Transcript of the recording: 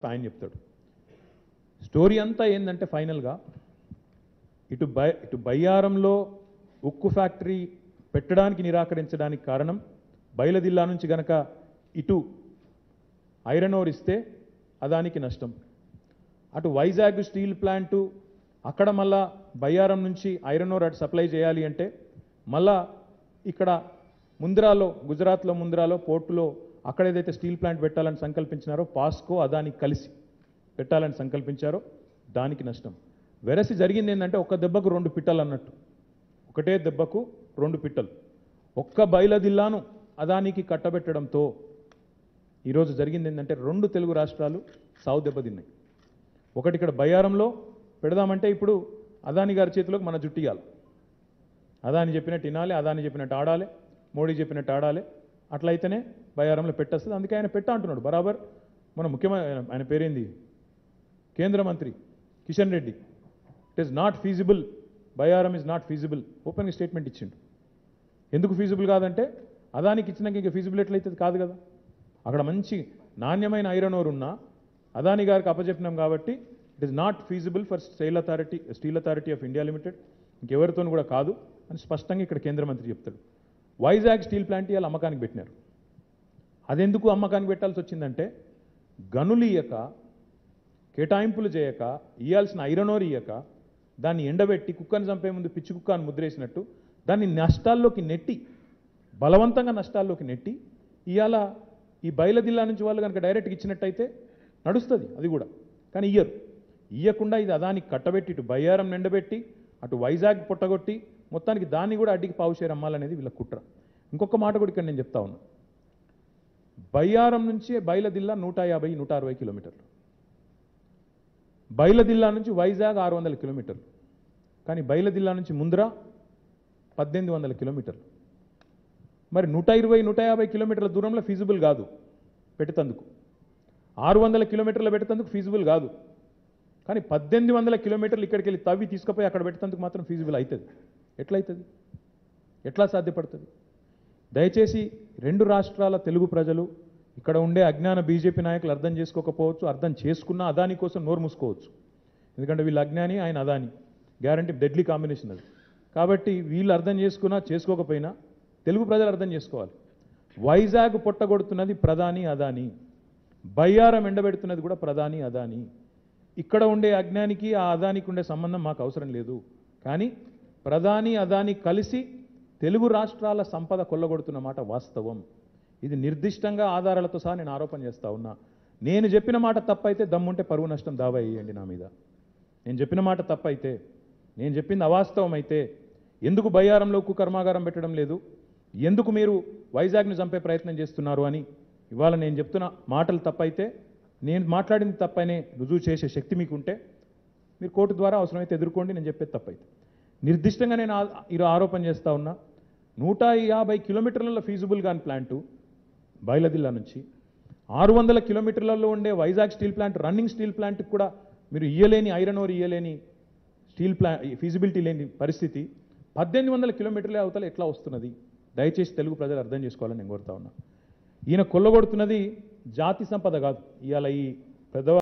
ఇప్పుడు ఆయన చెప్తాడు స్టోరీ అంతా ఏంటంటే ఫైనల్గా ఇటు బై ఇటు బయ్యారంలో ఉక్కు ఫ్యాక్టరీ పెట్టడానికి నిరాకరించడానికి కారణం బయలుదిల్లా నుంచి గనక ఇటు ఐరన్ ఓర్ ఇస్తే అదానికి నష్టం అటు వైజాగ్ స్టీల్ ప్లాంటు అక్కడ మళ్ళా బయ్యారం నుంచి ఐరన్ ఓర్ అటు సప్లై చేయాలి అంటే మళ్ళా ఇక్కడ ముంద్రాలో గుజరాత్లో ముంద్రాలో పోర్టులో అక్కడ ఏదైతే స్టీల్ ప్లాంట్ పెట్టాలని సంకల్పించినారో పాస్కో అదానికి కలిసి పెట్టాలని సంకల్పించారో దానికి నష్టం వెరసి జరిగింది ఏంటంటే ఒక్క దెబ్బకు రెండు పిట్టలు అన్నట్టు ఒకటే దెబ్బకు రెండు పిట్టలు ఒక్క బయలదిల్లాను అదానికి కట్టబెట్టడంతో ఈరోజు జరిగింది ఏంటంటే రెండు తెలుగు రాష్ట్రాలు సావు దెబ్బతిన్నాయి ఒకటి ఇక్కడ బయ్యారంలో పెడదామంటే ఇప్పుడు అదాని గారి చేతిలోకి మన జుట్టియాలి అదాని చెప్పినట్టు వినాలి అదాని చెప్పినట్టు ఆడాలి మోడీ చెప్పినట్టు ఆడాలి అట్లయితేనే బయ్యారంలో పెట్టేస్తుంది అందుకే ఆయన పెట్ట అంటున్నాడు బరాబర్ మన ముఖ్యమైన ఆయన పేరేంది కేంద్ర మంత్రి Kishan Reddy it is not feasible Bayyaram is not feasible ఓపెన్గా స్టేట్మెంట్ ఇచ్చిండు ఎందుకు ఫీజిబుల్ కాదంటే అదానికి ఇచ్చినాక ఇంకా ఫీజిబుల్ ఎట్లయితుంది కాదు కదా అక్కడ మంచి నాణ్యమైన ఐరన్ ఓర్ ఉన్నా అదాని గారికి అప్పచెప్పినాం కాబట్టి it is not feasible for steel authority steel authority of India limited ఇంకెవరితో కూడా కాదు అని స్పష్టంగా ఇక్కడ కేంద్ర మంత్రి చెప్తాడు వైజాగ్ స్టీల్ ప్లాంట్ ఇవాళ అమ్మకానికి పెట్టినారు అదెందుకు అమ్మకానికి పెట్టాల్సి వచ్చిందంటే గనులు ఇయ్యక కేటాయింపులు చేయక ఇయ్యాల్సిన ఐరన్ ఓర్ ఇయ్యక దాన్ని ఎండబెట్టి కుక్కని చంపే ముందు పిచ్చి కుక్క అని ముద్రేసినట్టు దాన్ని నష్టాల్లోకి నెట్టి బలవంతంగా నష్టాల్లోకి నెట్టి ఇవాళ ఈ బయలుదిల్లా నుంచి వాళ్ళు కనుక డైరెక్ట్గా ఇచ్చినట్టయితే నడుస్తుంది అది కూడా కానీ ఇయ్యరు ఇయ్యకుండా ఇది అదానికి కట్టబెట్టి ఇటు బయ్యారం నిండబెట్టి అటు వైజాగ్ పుట్టగొట్టి మొత్తానికి దాన్ని కూడా అడ్డికి పావుషేరు అమ్మాలనేది వీళ్ళ కుట్ర ఇంకొక మాట కూడా ఇక్కడ నేను చెప్తా ఉన్నా బయ్యారం నుంచి బయలుదిల్లా నూట యాభై నూట అరవై కిలోమీటర్లు బయలుదిల్లా నుంచి వైజాగ్ ఆరు వందల కిలోమీటర్లు కానీ బయలుదిల్లా నుంచి ముందర పద్దెనిమిది వందల కిలోమీటర్లు మరి నూట ఇరవై నూట యాభై కిలోమీటర్ల దూరంలో ఫీజిబుల్ కాదు పెట్టుతందుకు ఆరు వందల కిలోమీటర్లు పెట్టుతందుకు ఫీజిబుల్ కాదు కానీ పద్దెనిమిది వందల కిలోమీటర్లు ఇక్కడికి వెళ్ళి తవ్వి తీసుకుపోయి అక్కడ పెట్టేందుకు మాత్రం ఫీజిబుల్ అవుతుంది ఎట్లయితుంది ఎట్లా సాధ్యపడుతుంది దయచేసి రెండు రాష్ట్రాల తెలుగు ప్రజలు ఇక్కడ ఉండే అజ్ఞాన బీజేపీ నాయకులు అర్థం చేసుకోకపోవచ్చు అర్థం చేసుకున్నా అదాని కోసం నోరు మూసుకోవచ్చు ఎందుకంటే వీళ్ళు అజ్ఞాని ఆయన అదాని గ్యారంటీ డెడ్లీ కాంబినేషన్ అది కాబట్టి వీళ్ళు అర్థం చేసుకున్నా చేసుకోకపోయినా తెలుగు ప్రజలు అర్థం చేసుకోవాలి వైజాగ్ పొట్టగొడుతున్నది ప్రధాని అదాని బయ్యారం ఎండబెడుతున్నది కూడా ప్రధాని అదాని ఇక్కడ ఉండే అజ్ఞానికి ఆ అదానికి ఉండే సంబంధం మాకు అవసరం లేదు కానీ ప్రధాని అదాని కలిసి తెలుగు రాష్ట్రాల సంపద కొల్లగొడుతున్న మాట వాస్తవం ఇది నిర్దిష్టంగా ఆధారాలతో సహా నేను ఆరోపణ చేస్తా ఉన్నా నేను చెప్పిన మాట తప్పైతే దమ్ముంటే పరువు నష్టం దావా వేయండి నా మీద నేను చెప్పిన మాట తప్పైతే నేను చెప్పింది అవాస్తవం అయితే ఎందుకు బయ్యారంలో ఉక్కు కర్మాగారం పెట్టడం లేదు ఎందుకు మీరు వైజాగ్ను చంపే ప్రయత్నం చేస్తున్నారు అని ఇవాళ నేను చెప్తున్న మాటలు తప్పైతే నేను మాట్లాడింది తప్పనే రుజువు చేసే శక్తి మీకుంటే మీరు కోర్టు ద్వారా అవసరమైతే ఎదుర్కోండి నేను చెప్పేది తప్పైతే నిర్దిష్టంగా నేను ఆ- ఈరోజు ఆరోపణ చేస్తా ఉన్నా నూట యాభై కిలోమీటర్ల ఫీజిబుల్ కాని ప్లాంటు బయలుదిల్లా నుంచి ఆరు వందల కిలోమీటర్లలో ఉండే Vizag steel plant running steel ప్లాంట్కి కూడా మీరు ఇయ్యలేని ఐరన్ ఓర్ ఇయ్యలేని స్టీల్ ప్లా ఫీజిబిలిటీ లేని పరిస్థితి పద్దెనిమిది వందల కిలోమీటర్లే అవతల ఎట్లా వస్తున్నది దయచేసి తెలుగు ప్రజలు అర్థం చేసుకోవాలని నేను కోరుతా ఉన్నా ఈయన కొల్లగొడుతున్నది జాతి సంపద కాదు ఇవాళ ఈ పెద్ద